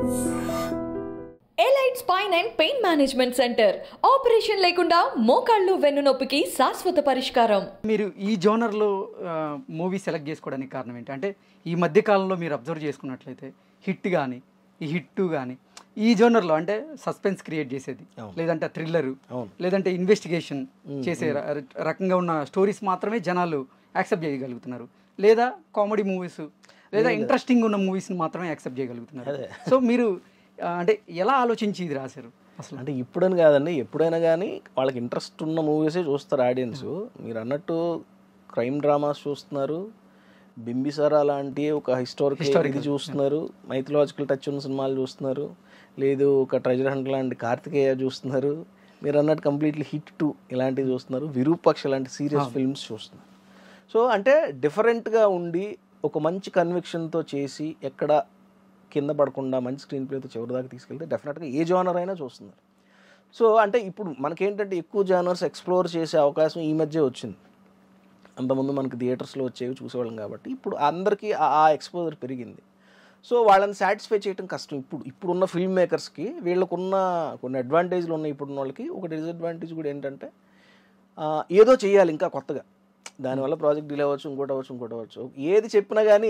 Elite spine and pain management centre operation లేకుండా మోకాళ్ళు వెన్నునొప్పికి శాశ్వత పరిష్కారం మీరు ఈ జోనర్లో మూవీ సెలెక్ట్ చేసుకోవడానికి కారణం ఏంటి అంటే ఈ మధ్య కాలంలో మీరు అబ్జర్వ్ చేసుకున్నట్లయితే హిట్ కానీ ఈ హిట్ కానీ ఈ జోనర్లో అంటే సస్పెన్స్ క్రియేట్ చేసేది లేదంటే థ్రిల్లర్ లేదంటే ఇన్వెస్టిగేషన్ చేసే ర- రకంగా ఉన్న స్టోరీస్ మాత్రమే జనాలు యాక్సెప్ట్ చేయగలుగుతున్నారు లేదా కామెడీ మూవీస్ లేదా ఇంట్రెస్టింగ్ ఉన్న మూవీస్ని మాత్రమే యాక్సెప్ట్ చేయగలుగుతున్నారు సో మీరు ఆ, అంటే ఎలా ఆలోచించి ఇది రాశారు అసలు అంటే ఇప్పుడని కాదండి ఎప్పుడైనా కానీ వాళ్ళకి ఇంట్రెస్ట్ ఉన్న మూవీసే చూస్తారు ఆడియన్స్ మీరు అన్నట్టు క్రైమ్ డ్రామాస్ చూస్తున్నారు బింబిసారా లాంటి ఒక హిస్టారికల్ ఇది చూస్తున్నారు మైథలాజికల్ టచ్ ఉన్న సినిమాలు చూస్తున్నారు లేదు ఒక ట్రెజర్ హంట్ లాంటి కార్తికేయ చూస్తున్నారు మీరు అన్నట్టు కంప్లీట్లీ హిట్ టూ ఇలాంటివి చూస్తున్నారు విరూపాక్ష లాంటి సీరియస్ ఫిల్మ్స్ చూస్తున్నారు సో అంటే డిఫరెంట్గా ఉండి ఒక మంచి కన్విక్షన్తో చేసి ఎక్కడ కింద పడకుండా మంచి స్క్రీన్ ప్లేతో చివరి దాకా తీసుకెళ్తే డెఫినెట్గా ఏ జానర్ అయినా చూస్తున్నారు సో అంటే ఇప్పుడు మనకేంటంటే ఎక్కువ జానర్స్ ఎక్స్ప్లోర్ చేసే అవకాశం ఈ మధ్య వచ్చింది అంతకుముందు మనకి థియేటర్స్లో వచ్చేవి చూసేవాళ్ళం కాబట్టి ఇప్పుడు అందరికీ ఆ- ఆ ఎక్స్పోజర్ పెరిగింది సో వాళ్ళని సాటిస్ఫై చేయడం కష్టం ఇప్పుడు ఇప్పుడున్న ఫిల్మ్ మేకర్స్కి వీళ్ళకున్న కొన్ని అడ్వాంటేజ్లు ఉన్నాయి ఇప్పుడున్న వాళ్ళకి ఒక డిసడ్వాంటేజ్ కూడా ఏంటంటే ఆ, ఏదో చేయాలి ఇంకా కొత్తగా దానివల్ల ప్రాజెక్ట్ డిలే అవ్వచ్చు ఇంకోటి అవ్వచ్చు ఇంకోటి అవ్వచ్చు ఏది చెప్పినా కానీ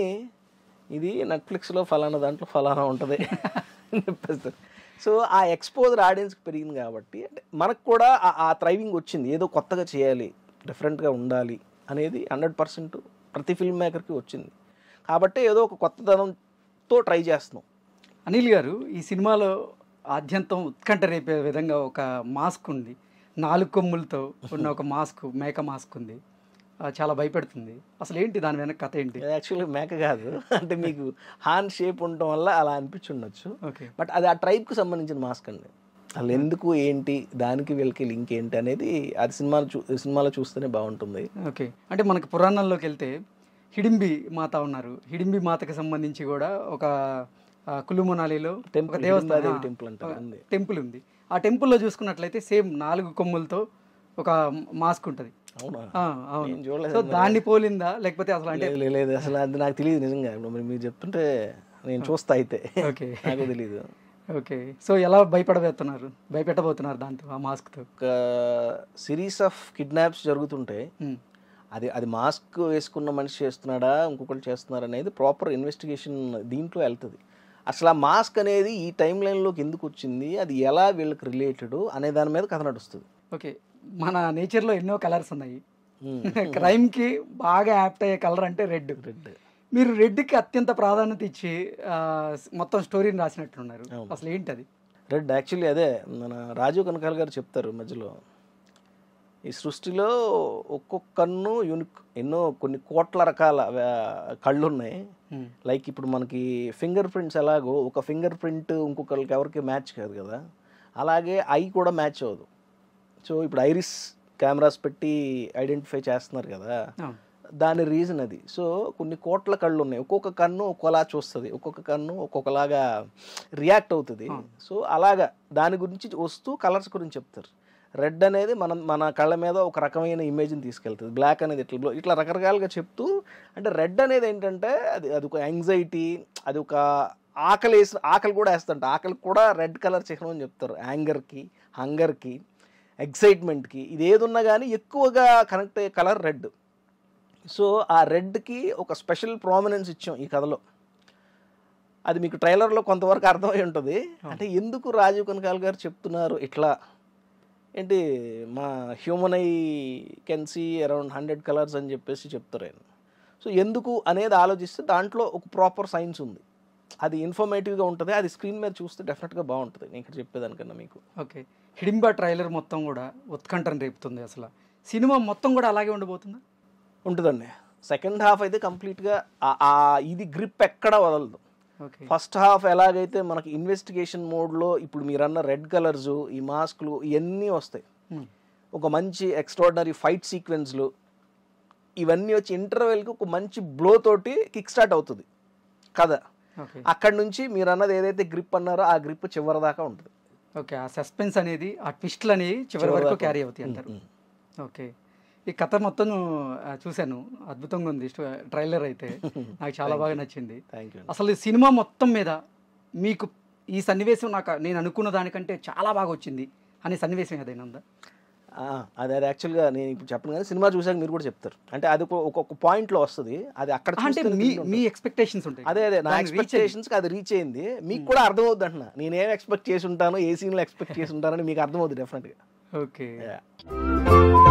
ఇది నెట్ఫ్లిక్స్లో ఫలానా దాంట్లో ఫలానా ఉంటుంది అని చెప్పేస్తారు సో ఆ ఎక్స్పోజర్ ఆడియన్స్కి పెరిగింది కాబట్టి అంటే మనకు కూడా ఆ- ఆ థ్రైవింగ్ వచ్చింది ఏదో కొత్తగా చేయాలి డిఫరెంట్గా ఉండాలి అనేది హండ్రెడ్ పర్సెంట్ ప్రతి ఫిల్మ్ మేకర్కి వచ్చింది కాబట్టి ఏదో ఒక కొత్తదనంతో ట్రై చేస్తున్నాం అనిల్ గారు ఈ సినిమాలో ఆద్యంతం ఉత్కంఠ రేపే విధంగా ఒక మాస్క్ ఉంది నాలుగు కొమ్ములతో ఉన్న ఒక మాస్క్ మేక మాస్క్ ఉంది ఆ, చాలా భయపెడుతుంది అసలు ఏంటి దాని వెనక కథ ఏంటి యాక్చువల్లీ మేక కాదు అంటే మీకు హాన్ షేప్ ఉండటం వల్ల అలా అనిపించి ఉండొచ్చు ఓకే బట్ అది ఆ ట్రైబ్కి సంబంధించిన మాస్క్ అండి అసలు ఎందుకు ఏంటి దానికి వీళ్ళకి లింక్ ఏంటి అనేది అది సినిమాలో చూ సినిమాలో చూస్తేనే బాగుంటుంది ఓకే అంటే మనకి పురాణంలోకి వెళ్తే హిడింబి మాత ఉన్నారు హిడింబి మాతకి సంబంధించి కూడా ఒక ఆ, కులుమనాలిలో Temple, ఒక దేవస్థానం హిడింబాదేవి temple అంటారు, ఉంది. టెంపుల్ ఉంది ఆ టెంపుల్లో చూసుకున్నట్లయితే సేమ్ నాలుగు కొమ్ములతో ఒక మాస్క్ ఉంటుంది అవునా ఆ, నేను అవును చూడలేదు సో దాన్ని పోలిందా లేకపోతే అసలు అంటే లేదు, లేదు అసలు అది నాకు తెలియదు నిజంగా ఇప్పుడు మరి మీరు చెప్తుంటే నేను చూస్తా అయితే ఓకే నాకు తెలియదు ఓకే సో ఎలా భయపడబోతున్నారు భయపెట్టబోతున్నారు దాంతో ఆ మాస్క్తో ఒక సిరీస్ ఆఫ్ కిడ్నాప్స్ జరుగుతుంటే ఉమ్, అది అది మాస్క్ వేసుకున్న మనిషి చేస్తున్నాడా ఇంకొకరు చేస్తున్నారా అనేది ప్రాపర్ ఇన్వెస్టిగేషన్ దీంట్లో వెళ్తుంది అసలు ఆ మాస్క్ అనేది ఈ టైం లైన్లోకి ఎందుకు వచ్చింది అది ఎలా వీళ్ళకి రిలేటెడ్ అనే దాని మీద కథ నడుస్తుంది ఓకే మన నేచర్లో ఎన్నో కలర్స్ ఉన్నాయి క్రైమ్కి బాగా యాప్ట్ అయ్యే కలర్ అంటే రెడ్ రెడ్ మీరు రెడ్కి అత్యంత ప్రాధాన్యత ఇచ్చి ఆ, మొత్తం స్టోరీని రాసినట్లున్నారు అసలు ఏంటి అది రెడ్ యాక్చువల్లీ అదే మన రాజీవ్ కనకాల గారు చెప్తారు మధ్యలో ఈ సృష్టిలో ఒక్కొక్క కన్ను యూనిక్ ఎన్నో కొన్ని కోట్ల రకాల ఆ, కళ్ళు ఉన్నాయి ఉమ్, లైక్ ఇప్పుడు మనకి ఫింగర్ ప్రింట్స్ ఎలాగో ఒక ఫింగర్ ప్రింట్ ఇంకొకరికి ఎవరికి మ్యాచ్ కాదు కదా అలాగే ఐ కూడా మ్యాచ్ అవ్వదు సో ఇప్పుడు ఐరిస్ కెమెరాస్ పెట్టి ఐడెంటిఫై చేస్తున్నారు కదా అవును. దాని రీజన్ అది సో కొన్ని కోట్ల కళ్ళు ఉన్నాయి ఒక్కొక్క కన్ను ఒక్కోలా చూస్తుంది ఒక్కొక్క కన్ను ఒక్కొక్కలాగా రియాక్ట్ అవుతుంది సో అలాగా దాని గురించి వస్తూ కలర్స్ గురించి చెప్తారు రెడ్ అనేది మనం మన కళ్ళ మీద ఒక రకమైన ఇమేజ్ని తీసుకెళ్తుంది బ్లాక్ అనేది ఇట్లా బ్లో- ఇట్లా రకరకాలుగా చెప్తూ అంటే రెడ్ అనేది ఏంటంటే అది అది ఒక యాంగ్జైటీ అది ఒక ఆకలి వేసిన ఆకలి కూడా వేస్తుంట ఆకలికి కూడా రెడ్ కలర్ చిహ్నం అని చెప్తారు యాంగర్కి హంగర్కి ఎక్సైట్మెంట్కి ఇది ఏది ఉన్నా కానీ ఎక్కువగా కనెక్ట్ అయ్యే కలర్ రెడ్ సో ఆ రెడ్కి ఒక స్పెషల్ ప్రామినెన్స్ ఇచ్చాం ఈ కథలో అది మీకు ట్రైలర్లో కొంతవరకు అర్థమై ఉంటుంది అంటే ఎందుకు రాజీవ్ కనకాల్ గారు చెప్తున్నారు ఇట్లా ఏంటి మా human I can see around hundred colours అని చెప్పేసి చెప్తారు ఆయన సో ఎందుకు అనేది ఆలోచిస్తే దాంట్లో ఒక ప్రాపర్ సైన్స్ ఉంది అది ఇన్ఫర్మేటివ్గా ఉంటుంది అది స్క్రీన్ మీద చూస్తే డెఫినెట్గా బాగుంటుంది నేను ఇక్కడ చెప్పేదానికన్నా మీకు ఓకే హిడింబా ట్రైలర్ మొత్తం కూడా ఉత్కంఠను రేపుతుంది అసలు సినిమా మొత్తం కూడా అలాగే ఉండబోతుందా ఉంటుందండి సెకండ్ హాఫ్ అయితే కంప్లీట్గా ఆ ఇది గ్రిప్ ఎక్కడ వదలదు ఓకే ఫస్ట్ హాఫ్ ఎలాగైతే మనకి ఇన్వెస్టిగేషన్ మోడ్లో ఇప్పుడు మీరన్న రెడ్ కలర్స్ ఈ మాస్క్లు ఇవన్నీ వస్తాయి ఉమ్, ఒక మంచి ఎక్స్ట్రాడినరీ ఫైట్ సీక్వెన్స్లు ఇవన్నీ వచ్చి ఇంటర్వెల్కి ఒక మంచి బ్లో తోటి కిక్ స్టార్ట్ అవుతుంది కథ ఓకే అక్కడి నుంచి మీరు అన్నది ఏదైతే గ్రిప్ అన్నారో ఆ గ్రిప్ చివరి దాకా ఉంటుంది ఓకే ఆ సస్పెన్స్ అనేది ఆ ట్విస్ట్లు అనేవి చివరి వరకు దాకా. క్యారీ అవుతాయి అంటారు ఓకే ఈ కథ మొత్తం ఆ, చూశాను అద్భుతంగా ఉంది ట్రైలర్ అయితే నాకు చాలా బాగా నచ్చింది థ్యాంక్ యూ అసలు ఈ సినిమా మొత్తం మీద మీకు ఈ సన్నివేశం నాకు నేను అనుకున్న దానికంటే చాలా బాగా వచ్చింది అనే సన్నివేశం ఏదైనా ఉందా ఆ, అది అది యాక్చువల్గా నేను ఇప్పుడు చెప్పను కానీ సినిమా చూసాక మీరు కూడా చెప్తారు అంటే అది ఒక- ఒక్కొక్క పాయింట్లో వస్తుంది అది అక్కడ అంటే చూస్తేనే మీ తెలిసి మీ ఉంటుంది. ఎక్స్పెక్టేషన్స్ ఉంటాయి అదే అదే నా దాన్ని reach అయ్యి- ఎక్స్పెక్టేషన్స్కి అది రీచ్ అయింది మీకు కూడా అర్థమవుద్ది అంటున్నా నేనేం ఎక్స్పెక్ట్ చేసి ఉంటానో ఏ సీన్లో ఎక్స్పెక్ట్ చేసి ఉంటానని మీకు అర్థమవుతుంది డెఫినెట్గా ఓకే Yeah.